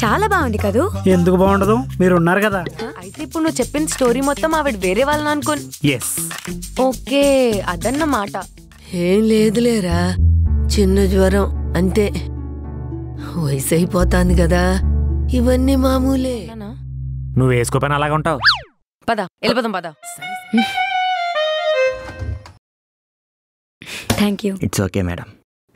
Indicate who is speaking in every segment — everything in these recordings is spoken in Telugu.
Speaker 1: చాలా బాగుంది కదూ
Speaker 2: ఎందుకు బాగుండదు మీరు ఉన్నారు కదా
Speaker 3: అయితే ఇప్పుడు నువ్వు చెప్పిన స్టోరీ మొత్తం ఆవిడ వేరే వాళ్ళని అనుకోని
Speaker 2: ఎస్
Speaker 3: ఓకే అదన్నమాట
Speaker 4: ఏం లేదులేరా చిన్న జ్వరం అంతే వయసు అయిపోతాంది కదా ఇవన్నీ మామూలే
Speaker 3: ఇలానా?
Speaker 5: నువ్వు వేసుకోపోయినా అలాగే ఉంటావు
Speaker 3: పద వెళ్ళిపోదాం పద
Speaker 1: thank you
Speaker 6: it's okay madam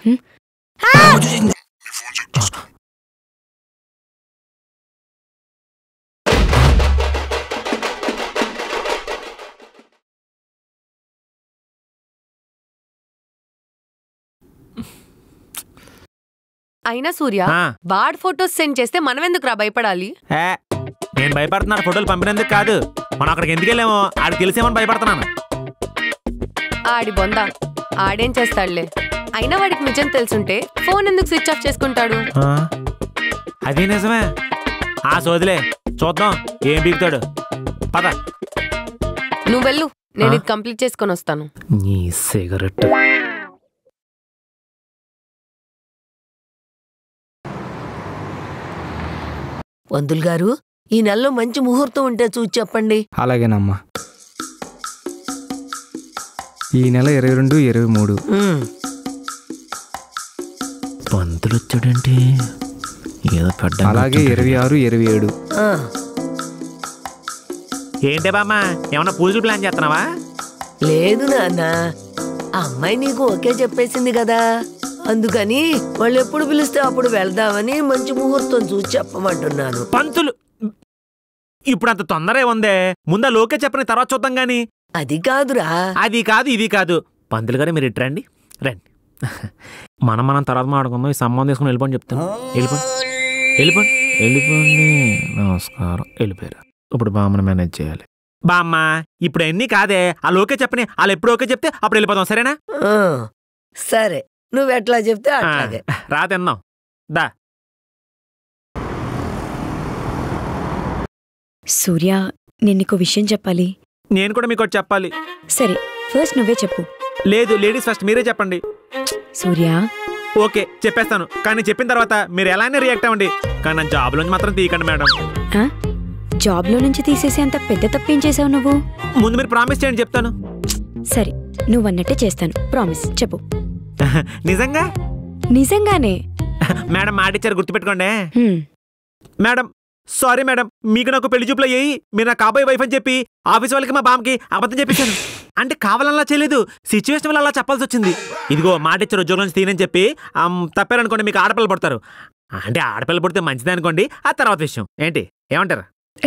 Speaker 3: అయినా సూర్య
Speaker 5: ఆ,
Speaker 3: బాడ్ ఫొటోస్ సెండ్ చేస్తే మనం ఎందుకు రా భయపడాలి
Speaker 5: ఏ, నేను భయపడుతున్నాను ఫోటోలు పంపినందుకు కాదు మనం అక్కడికి ఎందుకు వెళ్ళామో ఆడికి తెలిసేమని భయపడుతున్నాను
Speaker 3: ఆడి బొంద ఆడేం చేస్తాడులే అయినా వాడికి నిజం తెలుసుంటే ఫోన్ ఎందుకు స్విచ్ ఆఫ్ చేసుకుంటాడు
Speaker 5: ఆ, అది నిజమే ఆ సోదిలే చూద్దాం ఏం బీగుతాడు పద
Speaker 3: నువ్వు వెళ్ళు నేను
Speaker 5: ఆ?
Speaker 3: ఇది కంప్లీట్ చేసుకొని వస్తాను
Speaker 5: నీ సిగరెట్
Speaker 4: వందులు గారు ఈ నెలలో మంచి ముహూర్తం ఉంటే చూసి చెప్పండి
Speaker 7: అలాగేనమ్మా ఈ నెల ఇరవై రెండు ఇరవై మూడు
Speaker 4: ఉమ్,
Speaker 5: పంతులు వచ్చాడంటే ఏదో పెద్ద
Speaker 7: అలాగే ఇరవై ఆరు ఇరవై ఏడు
Speaker 4: ఆ,
Speaker 5: ఏంటే బామ్మ ఏమన్నా పూజలు ప్లాన్ చేస్తున్నావా
Speaker 4: లేదు నాన్న ఆ అమ్మాయి నీకు ఓకే చెప్పేసింది కదా అందుకని వాళ్ళు ఎప్పుడు పిలిస్తే అప్పుడు వెళ్దామని మంచి ముహూర్తం చూసి చెప్పమంటున్నాను
Speaker 5: పంతులు ఇప్పుడు అంత తొందర ఉందే ముందా లోకే చెప్పని తర్వాత చూద్దాం గాని
Speaker 4: అది కాదురా
Speaker 5: అది కాదు ఇది కాదు పంతులు గారు మీరు ఇటు రండి రండి మనం మనం తర్వాత మాట్లాడుకుందాం ఈ సంబంధం తీసుకుని వెళ్ళిపోండి చెప్తాను వెళ్ళిపోండి వెళ్ళిపోండి వెళ్ళిపోండి నమస్కారం వెళ్ళిపోయారు ఇప్పుడు బామ్మని మేనేజ్ చేయాలి బామ్మ ఇప్పుడు ఎన్ని కాదే ఆ లోకే చెప్పని వాళ్ళు ఎప్పుడు ఓకే చెప్తే అప్పుడు వెళ్ళిపోదాం సరేనా
Speaker 4: ఆ, సరే నువ్వు ఎట్లా చెప్తే
Speaker 5: ఆ,
Speaker 4: అట్లాగే
Speaker 5: రా తిందాం దా
Speaker 1: సూర్య నేను నీకు విషయం చెప్పాలి
Speaker 5: నేను కూడా మీకు ఒకటి చెప్పాలి
Speaker 1: సరే ఫస్ట్ నువ్వే చెప్పు
Speaker 5: లేదు లేడీస్ ఫస్ట్ మీరే చెప్పండి
Speaker 1: సూర్య
Speaker 5: ఓకే చెప్పేస్తాను కానీ చెప్పిన తర్వాత మీరు ఎలానే రియాక్ట్ అవ్వండి కానీ నా జాబ్లోంచి మాత్రం తీయకండి మేడం
Speaker 1: ఆ? జాబ్లో నుంచి తీసేసి అంత పెద్ద తప్పేం చేసావు నువ్వు
Speaker 5: ముందు మీరు ప్రామిస్ చేయండి చెప్తాను
Speaker 1: సరే నువ్వు అన్నట్టే చేస్తాను ప్రామిస్ చెప్పు
Speaker 5: నిజంగా
Speaker 1: నిజంగానే
Speaker 5: మేడం మాట ఇచ్చారు గుర్తుపెట్టుకోండి
Speaker 1: హ్మ్.
Speaker 5: మేడం సారీ మేడం మీకు నాకు పెళ్లి చూపులు అయ్యాయి మీరు నా కాబోయే వైఫ్ అని చెప్పి ఆఫీస్ వాళ్ళకి మా బామ్కి అబద్ధం చెప్పేశాను అంటే కావాలన్నా చేయలేదు సిచ్యువేషన్ వల్ల అలా చెప్పాల్సి వచ్చింది ఇదిగో మాట ఇచ్చారు ఉద్యోగం నుంచి తీయనని చెప్పి ఆమ్, తప్పారనుకోండి మీకు ఆడపిల్లలు పడతారు అంటే ఆడపిల్లలు పుడితే మంచిదే అనుకోండి ఆ తర్వాత విషయం ఏంటి ఏమంటారు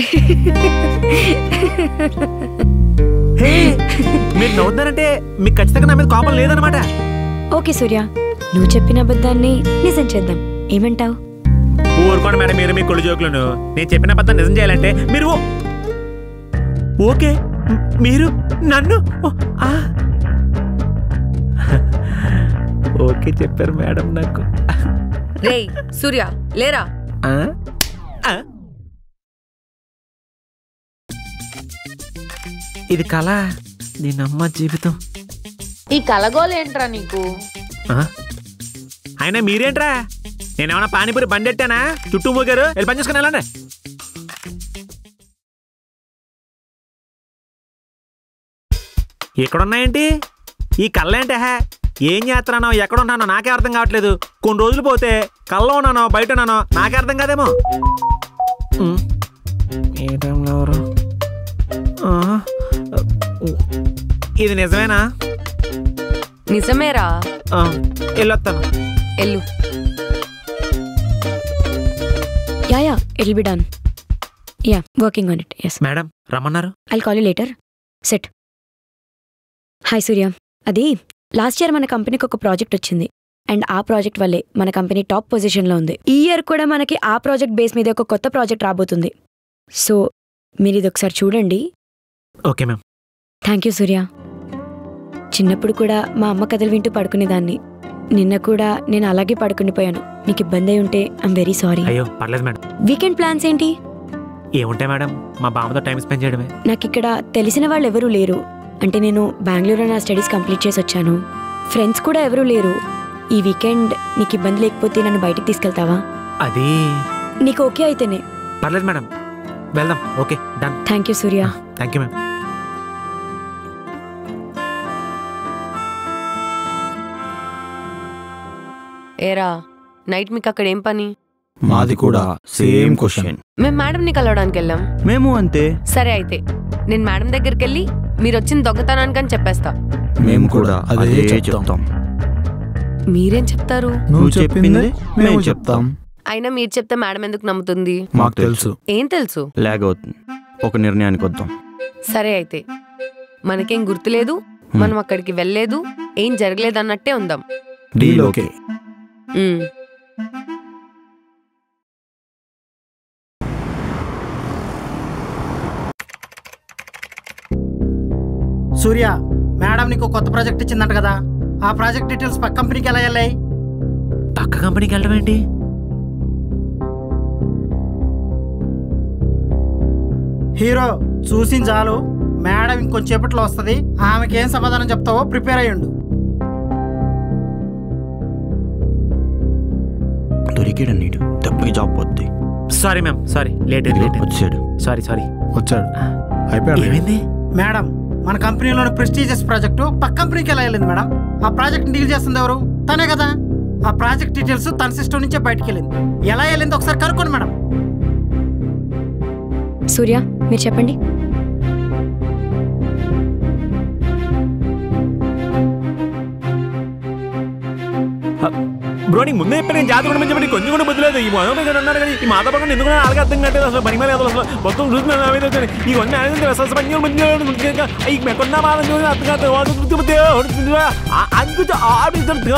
Speaker 5: హే, మీరు నవ్వుతున్నారంటే మీకు ఖచ్చితంగా నా మీద కోపం లేదనమాట
Speaker 1: ఓకే సూర్య నువ్వు చెప్పిన అబద్ధాన్ని నిజం చేద్దాం ఏమంటావు
Speaker 5: ఊరుకోండి మేడం మీరు మీ కొళ్ళు జోకులను నేను చెప్పిన పద్ధతి నిజం చేయాలంటే మీరు ఓ- ఓకే మ్- మీరు నన్ను ఓ- ఆ. ఓకే చెప్పారు మేడం నాకు
Speaker 3: రేయ్ సూర్య లేరా
Speaker 5: ఆ? ఆ? ఇది కళ దీని అమ్మ జీవితం
Speaker 3: ఈ కలగోలేంట్రా నీకు
Speaker 5: ఆ? అయినా మీరేంట్రా నేనేమన్నా పానీపూరి బండెట్టానా చుట్టూ మూగారు వెళ్ళి పని చేసుకుని వెళ్ళండి ఇక్కడున్నాయేంటి ఈ కళ్ళేంటి హే ఏం చేస్తున్నానో ఎక్కడ ఉన్నానో నాకే అర్థం కావట్లేదు కొన్ని రోజులు పోతే కళ్ళలో ఉన్నానో బయట ఉన్నానో నాకే అర్థం కాదేమో ఉమ్. ఏ టైంలో ఎవరు ఆ. ఇది నిజమేనా
Speaker 3: నిజమేరా
Speaker 5: ఆ, వెళ్ళొస్తాను
Speaker 3: ఎల్లు
Speaker 1: yeah yeah it be done yeah working on it yes
Speaker 5: madam రమ్మన్నారు
Speaker 1: I'll call you later set hi Surya అది లాస్ట్ ఇయర్ మన కంపెనీకి ఒక ప్రాజెక్ట్ వచ్చింది అండ్ ఆ ప్రాజెక్ట్ వల్లే మన కంపెనీ టాప్ పొజిషన్లో ఉంది ఈ ఇయర్ కూడా మనకి ఆ ప్రాజెక్ట్ బేస్ మీద ఒక కొత్త ప్రాజెక్ట్ రాబోతుంది సో మీరు ఇది ఒకసారి చూడండి
Speaker 5: okay ma'am
Speaker 1: thank you Surya చిన్నప్పుడు కూడా మా అమ్మ కథలు వింటూ పడుకునేదాన్ని నిన్న కూడా నేను అలాగే పడుకునిపోయాను నీకు ఇబ్బంది అయి ఉంటే ఐమ్ వెరీ సారీ
Speaker 5: అయ్యో పర్లేదు మేడం
Speaker 1: వీకెండ్ ప్లాన్స్ ఏంటి
Speaker 5: ఏముంటాయి మేడం మా బామ్మతో టైం స్పెండ్ చేయడమే
Speaker 1: నాకు ఇక్కడ తెలిసిన వాళ్ళు ఎవరూ లేరు అంటే నేను బెంగళూరు నా స్టడీస్ కంప్లీట్ చేసి వచ్చాను ఫ్రెండ్స్ కూడా ఎవరూ లేరు ఈ వీకెండ్ నీకు ఇబ్బంది లేకపోతే నన్ను బయటికి తీసుకెళ్తావా
Speaker 5: అది
Speaker 1: నీకు ఓకే అయితేనే
Speaker 5: పర్లేదు మేడం వెళ్దాం okay done
Speaker 1: thank you Surya
Speaker 5: thank you ma'am
Speaker 3: ఏరా నైట్ మీకు అక్కడ ఏం పని
Speaker 6: మాది కూడా సేమ్ క్వశ్చన్
Speaker 3: మేము మేడంని కలవడానికి వెళ్ళాం
Speaker 6: మేము అంతే
Speaker 3: సరే అయితే నేను మేడం దగ్గరికి వెళ్ళి మీరు వచ్చిన దొంగతనానికి అని చెప్పేస్తా
Speaker 6: మేము కూడా అదే చెప్తాం
Speaker 3: మీరేం చెప్తారు
Speaker 6: నువ్వు చెప్పింది మేము చెప్తాం
Speaker 3: అయినా మీరు చెప్తే మేడం ఎందుకు నమ్ముతుంది
Speaker 6: మాకు తెలుసు
Speaker 3: ఏం తెలుసు
Speaker 8: లాగ్ అవుతుంది ఒక నిర్ణయానికి వద్దాం
Speaker 3: సరే అయితే మనకేం గుర్తులేదు మనం అక్కడికి వెళ్ళలేదు ఏం జరగలేదు అన్నట్టే ఉందాం
Speaker 6: deal okay
Speaker 3: um.
Speaker 2: Surya madam నీకు కొత్త ప్రాజెక్ట్ ఇచ్చిందంట కదా ఆ ప్రాజెక్ట్ డీటెయిల్స్ పక్క కంపెనీకి ఎలా వెళ్ళాయి
Speaker 5: పక్క కంపెనీకి వెళ్ళడం ఏంటి
Speaker 2: హీరో చూసిన చాలు మేడం ఇంకొంచేపట్లో వస్తుంది ఆమెకి ఏం సమాధానం చెప్తావో ప్రిపేర్ అయ్యండు
Speaker 8: దొరికాడు నీడు దెబ్బకి జాబ్ పోద్ది
Speaker 5: సారీ మ్యామ్ సారీ లేట్ అయింది లేట్ అయింది
Speaker 8: వచ్చాడు
Speaker 5: సారీ సారీ
Speaker 6: వచ్చాడు అయిపోయాడు
Speaker 5: ఏమైంది
Speaker 2: మేడం మన కంపెనీలోని ప్రెస్టీజియస్ ప్రాజెక్టు పక్క కంపెనీకి ఎలా వెళ్ళింది మేడం ఆ ప్రాజెక్ట్ డీల్ చేస్తుంది ఎవరు తనే కదా ఆ ప్రాజెక్ట్ డీటెయిల్స్ తన సిస్టమ్ నుంచే బయటికి వెళ్ళింది ఎలా వెళ్ళింది ఒకసారి కనుక్కోండి మేడం
Speaker 1: సూర్య మీరు చెప్పండి
Speaker 5: బ్రో నీకు ముందే చెప్పి నేను జాతి కూడా మంచి కొంచెం కూడా బుద్ధి లేదు ఈ మొదలు మీద అన్నారు కానీ ఈ మాత పక్కన ఎందుకు అలాగే అర్థం కట్టేది అసలు పని మీద అసలు మొత్తం చూస్తున్నాను నా మీద వచ్చాను. ఈ కొన్ని అనేది అసలు పని మంచి ఈ మెకొన్న బాధ చూసి అర్థం కాదు వాళ్ళు గుర్తు గుర్తు అవుతుందిరా. ఆ అద్భుత ఆడింది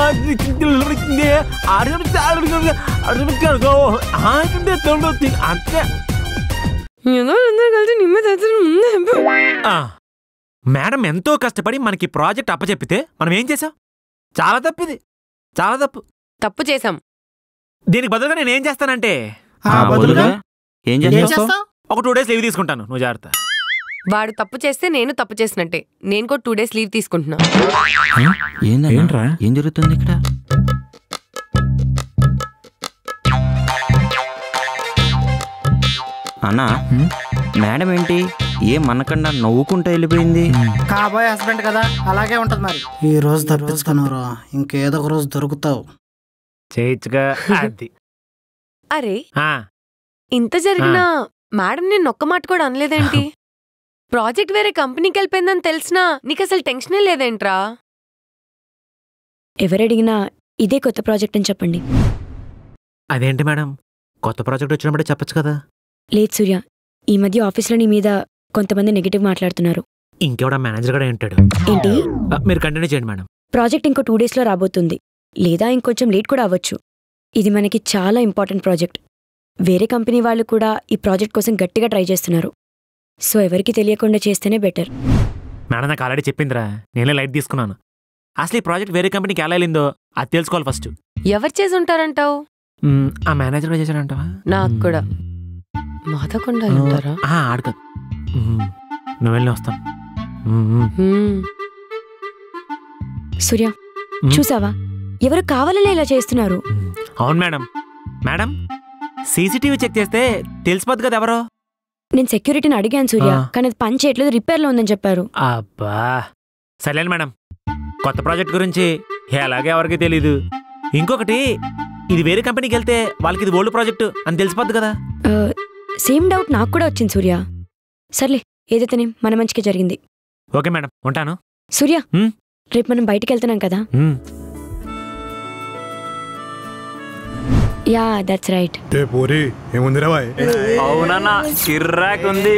Speaker 5: ఆడింది అంతే
Speaker 3: ఏదో అందరూ కలిసి నిమ్మ చేతులు ముందే చెప్పు.
Speaker 5: ఆ, మేడం ఎంతో కష్టపడి మనకి ప్రాజెక్ట్ అప్పచెప్పితే మనం ఏం చేసాం చాలా తప్పిది చాలా తప్పు
Speaker 3: తప్పు చేశాం
Speaker 5: దీనికి బదులుగా నేను ఏం చేస్తానంటే
Speaker 2: ఆ బదులుగా
Speaker 8: ఏం
Speaker 2: ఏం
Speaker 8: చేస్తావు
Speaker 2: చేస్తావు
Speaker 5: ఒక టూ డేస్ లీవ్ తీసుకుంటాను నువ్వు జాగ్రత్త
Speaker 3: వాడు తప్పు చేస్తే నేను తప్పు చేసినట్టే నేను కూడా టూ డేస్ లీవ్ తీసుకుంటున్నా
Speaker 8: ఏందన్నా?
Speaker 6: ఏంట్రా?
Speaker 8: ఏం జరుగుతుంది ఇక్కడ అన్నా
Speaker 6: హ్మ్?
Speaker 8: మేడం ఏంటి ఏం మనకన్నా నవ్వుకుంటూ వెళ్ళిపోయింది
Speaker 2: కాబోయే హస్బెండ్ కదా అలాగే ఉంటది మరి ఈ రోజు తప్పించుకున్నారా ఇంకేదో ఒక రోజు దొరుకుతావు
Speaker 5: చేయొచ్చుగా అది
Speaker 3: అరే
Speaker 5: ఆ,
Speaker 3: ఇంత జరిగినా మేడం నేను ఒక్క మాట కూడా అనలేదేంటి ప్రాజెక్ట్ వేరే కంపెనీకి వెళ్ళిపోయిందని తెలిసినా నీకు అసలు టెన్షనే లేదేంట్రా
Speaker 1: ఎవరడిగినా ఇదే కొత్త ప్రాజెక్ట్ అని చెప్పండి
Speaker 5: అదేంటి మేడం కొత్త ప్రాజెక్ట్ వచ్చినప్పుడే చెప్పొచ్చు కదా
Speaker 1: లేదు సూర్య ఈ మధ్య ఆఫీస్లో నీ మీద కొంతమంది నెగిటివ్ మాట్లాడుతున్నారు
Speaker 5: ఇంకెవడా మేనేజర్ కూడా ఉంటాడు
Speaker 1: ఏంటి
Speaker 5: ఆ, మీరు కంటిన్యూ చేయండి మేడం
Speaker 1: ప్రాజెక్ట్ ఇంకో టూ డేస్లో రాబోతుంది లేదా ఇంకొంచెం లేట్ కూడా అవ్వచ్చు ఇది మనకి చాలా ఇంపార్టెంట్ ప్రాజెక్ట్ వేరే కంపెనీ వాళ్ళు కూడా ఈ ప్రాజెక్ట్ కోసం గట్టిగా ట్రై చేస్తున్నారు సో ఎవరికి తెలియకుండా చేస్తేనే బెటర్
Speaker 5: మేడం నాకు ఆల్రెడీ చెప్పిందిరా నేనే లైట్ తీసుకున్నాను అసలు ఈ ప్రాజెక్ట్ వేరే కంపెనీకి ఎలా వెళ్ళిందో అది తెలుసుకోవాలి ఫస్ట్
Speaker 3: ఎవరు చేసి ఉంటారంటావు
Speaker 5: మ్, ఆ మేనేజర్ కూడా చేశాడంటావా
Speaker 3: నాకు కూడా మాదకుండా అయి ఉంటారా
Speaker 5: ఆ, ఆడకాదు మ్, నువ్వు వెళ్ళి వస్తాను మ్, మ్.
Speaker 3: హ్మ్.
Speaker 1: సూర్య
Speaker 5: మ్.
Speaker 1: చూసావా ఎవరు కావాలనే ఇలా చేస్తున్నారు
Speaker 5: అవును మేడం మేడం సీసీటీవీ చెక్ చేస్తే తెలిసిపోద్ది కదా ఎవరో
Speaker 1: నేను సెక్యూరిటీని అడిగాను సూర్య
Speaker 5: ఆ.
Speaker 1: కానీ అది పని చేయట్లేదు రిపేర్లో ఉందని చెప్పారు
Speaker 5: అబ్బా సర్లేండి మేడం కొత్త ప్రాజెక్ట్ గురించి ఎలాగే ఎవరికి తెలీదు ఇంకొకటి ఇది వేరే కంపెనీకి వెళ్తే వాళ్ళకి ఇది ఓల్డ్ ప్రాజెక్టు అని తెలిసిపోద్ది కదా
Speaker 1: ఆ, సేమ్ డౌట్ నాకు కూడా వచ్చింది సూర్య సర్లే ఏదైతేనే మన మంచిగా జరిగింది
Speaker 5: ఓకే మేడం ఉంటాను
Speaker 1: సూర్య
Speaker 5: మ్.
Speaker 1: రేపు మనం బయటికి వెళ్తున్నాం కదా
Speaker 5: మ్,
Speaker 1: యా దట్స్ రైట్
Speaker 6: ఏ పోరి ఏముందిరా బాయ్
Speaker 8: అవునన్నా కిర్రాక్ ఉంది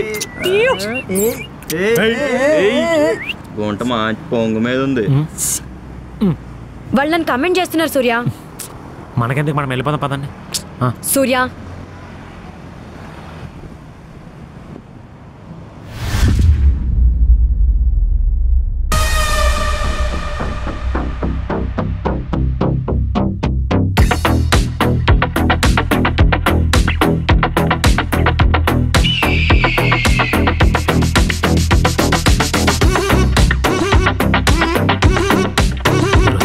Speaker 8: గుంట మంచి పొంగు మీద ఉంది
Speaker 1: వాళ్ళు నన్ను కమెంట్ చేస్తున్నారు సూర్య
Speaker 5: మనకెందుకు మనం వెళ్ళిపోదాం పదండి ఆ,
Speaker 1: సూర్య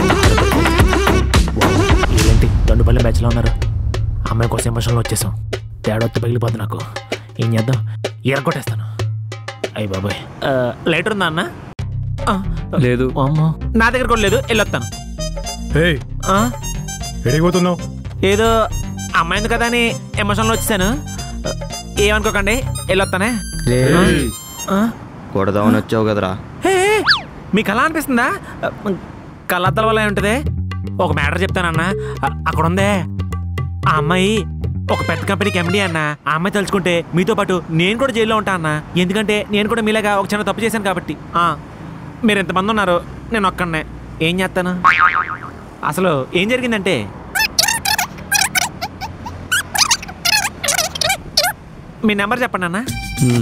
Speaker 5: ఏంటి దండుపల్లి బ్యాచ్లో ఉన్నారు అమ్మాయి కోసం ఎమోషన్లో వచ్చేసాం తేడా వచ్చి పగిలిపోద్ది నాకు ఏం చేద్దాం ఎరగొట్టేస్తాను అయ్యి బాబాయ్ ఆ, లైటర్ ఉందా అన్న ఆ,
Speaker 7: లేదు
Speaker 5: అమ్మో నా దగ్గర కూడా లేదు వెళ్ళొస్తాను
Speaker 6: ఏయ్
Speaker 5: ఆ,
Speaker 6: ఎడికి పోతున్నావు
Speaker 5: ఏదో అమ్మాయింది కదా అని ఎమోషన్లో వచ్చేసాను ఆ, ఏమనుకోకండి వెళ్ళొస్తానే
Speaker 7: లేదు
Speaker 5: ఆ?
Speaker 8: కొడదామని వచ్చావు కదరా
Speaker 5: హే, మీకు అలా అనిపిస్తుందా కళ్ళద్దల వల్ల ఉంటుంది ఒక మ్యాటర్ చెప్తానన్న అ- అక్కడ ఉందే ఆ అమ్మాయి ఒక పెద్ద కంపెనీకి ఎండి అన్న ఆ అమ్మాయి తలుచుకుంటే మీతో పాటు నేను కూడా జైల్లో ఉంటా అన్న ఎందుకంటే నేను కూడా మీలాగా ఒక చిన్న తప్పు చేశాను కాబట్టి ఆ, మీరు ఎంతమంది ఉన్నారు నేను ఒక్కడనే ఏం చేస్తాను అసలు ఏం జరిగిందంటే మీ నెంబర్ చెప్పండి అన్న
Speaker 7: ఉమ్.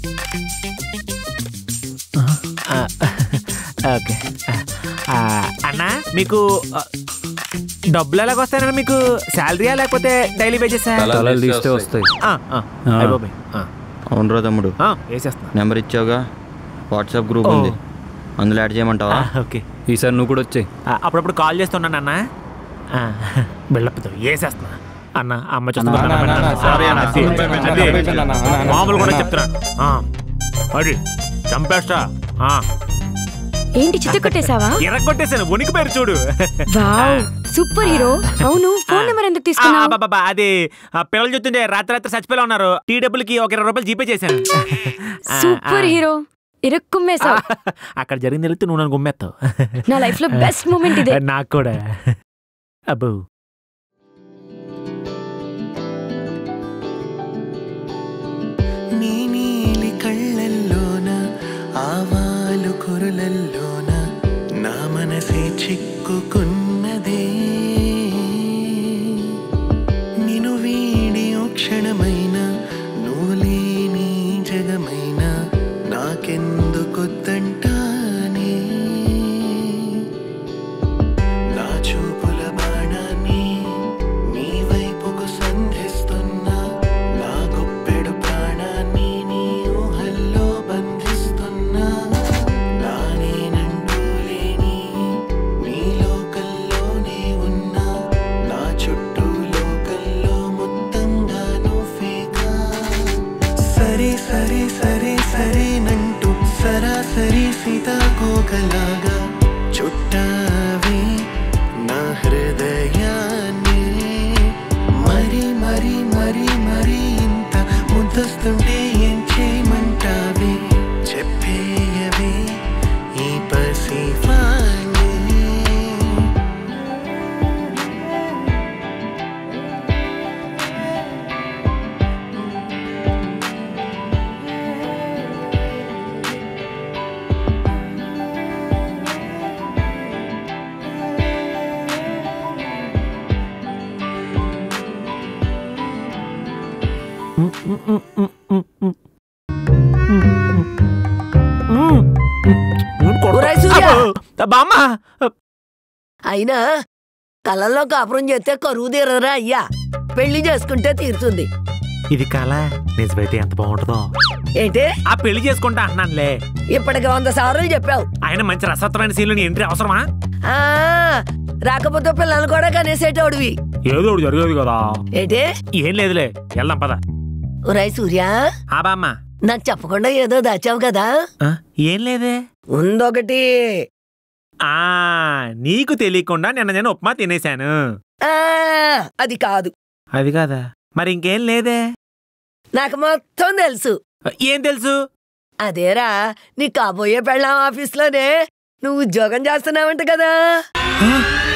Speaker 5: ఆ, ఓకే ఆ, అన్నా మీకు ఆ, డబ్బులు ఎలాగ వస్తాయన్నా మీకు శాలరీయా లేకపోతే డైలీ వేజెస్
Speaker 7: తలలు తీస్తే వస్తాయి ఆ.
Speaker 8: అవునరా తమ్ముడు
Speaker 5: వేసేస్తున్నా
Speaker 8: నెంబర్ ఇచ్చావుగా వాట్సాప్ గ్రూప్
Speaker 5: ఓ.
Speaker 8: ఉంది అందులో యాడ్ చేయమంటావా
Speaker 5: ఓకే
Speaker 7: ఈసారి నువ్వు కూడా వచ్చాయి
Speaker 5: ఆ, అప్పుడప్పుడు కాల్ చేస్తున్నాను అన్న బిల్డప్తో వేసేస్తున్నా అన్న అమ్మ చూస్తున్నా
Speaker 6: అన్న, అన్న, అన్న, sorry అన్న,
Speaker 5: అది,
Speaker 6: ఫోన్ పేమెంట్
Speaker 5: అది.
Speaker 6: పంపించండి అన్న, అన్న, అన్న.
Speaker 5: మామూలు కూడా చెప్తున్నాను ఆ, అది చంపేస్తా ఆ,
Speaker 1: ఏంటి చిత్త కొట్టేశావా
Speaker 5: ఎర్రగొట్టేసాను వణికి పేరు చూడు
Speaker 1: వావ్ సూపర్ హీరో అవును ఫోన్ నెంబర్ ఎందుకు
Speaker 5: ఆ,
Speaker 1: తీసుకున్నావు
Speaker 5: అబ్బబ్బబ్బా, అది ఆ, పిల్లలు చెప్తుంటే రాత్రి రాత్రి చచ్చిపోయి ఉన్నారు టీ డబ్బులకి ఒక ఇరవై రూపాయలు జీపే చేశాను ఆ,
Speaker 1: సూపర్
Speaker 5: ఆ.
Speaker 1: హీరో ఇరుక్కుమ్మేశావు
Speaker 5: అక్కడ జరిగింది వెళ్తే నువ్వు నన్ను గుమ్మెత్తావు
Speaker 1: నా లైఫ్ లో బెస్ట్ మూమెంట్ ఇదే
Speaker 5: నాకు కూడా అబ్బో
Speaker 9: నీ నీలి కళ్ళల్లోన ఆవాలు కురులల్లోన నా మనసే చిక్కుకున్నదే నిను వీడి ఓ క్షణమైన నువ్వు లేని జగమైన నాకెందుకొద్దంటానే నా చూపుల బాణాన్ని నీ వైపుకు సంధిస్తున్నా నా గుప్పెడు ప్రాణాన్ని నీ ఊహల్లో బంధిస్తున్నా నా నేనంటూ లేని నీ లోకల్లోనే ఉన్నా నా చుట్టూ లోకల్లో మొత్తంగా నువ్వేగా సరే సరే సరే సరేనంటూ సరాసరి సీతాకోకలాగా చుట్టావే నా హృదయాన్ని మరి మరి మరి మరి ఇంత ముద్దస్తుంటే ఏం చేయమంటావే చెప్పేయవే ఈ పసివాణి
Speaker 4: ఒరేయ్ సూర్య!
Speaker 5: బామ్మ
Speaker 4: అయినా కళ్ళల్లో కాపురం చేస్తే కరువు తీరరా అయ్యా పెళ్లి చేసుకుంటే తీరుతుంది
Speaker 5: ఇది కళ నిజమైతే ఎంత బాగుంటుందో
Speaker 4: ఏంటి
Speaker 5: ఆ పెళ్లి చేసుకుంటా అంటున్నానులే
Speaker 4: ఇప్పటికి వంద సార్లు చెప్పావు
Speaker 5: ఆయన మంచి రసవత్తమైన సీన్లు నీ ఎంట్రీ అవసరమా
Speaker 4: ఆ రాకపోతే పిల్లలు కూడా కనేసేటోడివి
Speaker 5: ఏదో ఒకటి జరిగేది కదా
Speaker 4: ఏంటి
Speaker 5: ఏం లేదులే వెళ్దాం పద
Speaker 4: ఒరేయ్ సూర్య
Speaker 5: ఆ బామ్మ
Speaker 4: నాకు చెప్పకుండా ఏదో దాచావు కదా
Speaker 5: ఆ, ఏం లేదే
Speaker 4: ఉందొకటి
Speaker 5: ఆ నీకు తెలియకుండా నిన్న నేను ఉప్మా తినేశాను
Speaker 4: ఆ అది కాదు
Speaker 5: అది కాదా మరి ఇంకేం లేదే
Speaker 4: నాకు మొత్తం తెలుసు
Speaker 5: ఏం తెలుసు
Speaker 4: అదేరా నీ కాబోయే పెళ్ళాం ఆఫీస్లోనే నువ్వు ఉద్యోగం చేస్తున్నావంట కదా
Speaker 5: ఆ,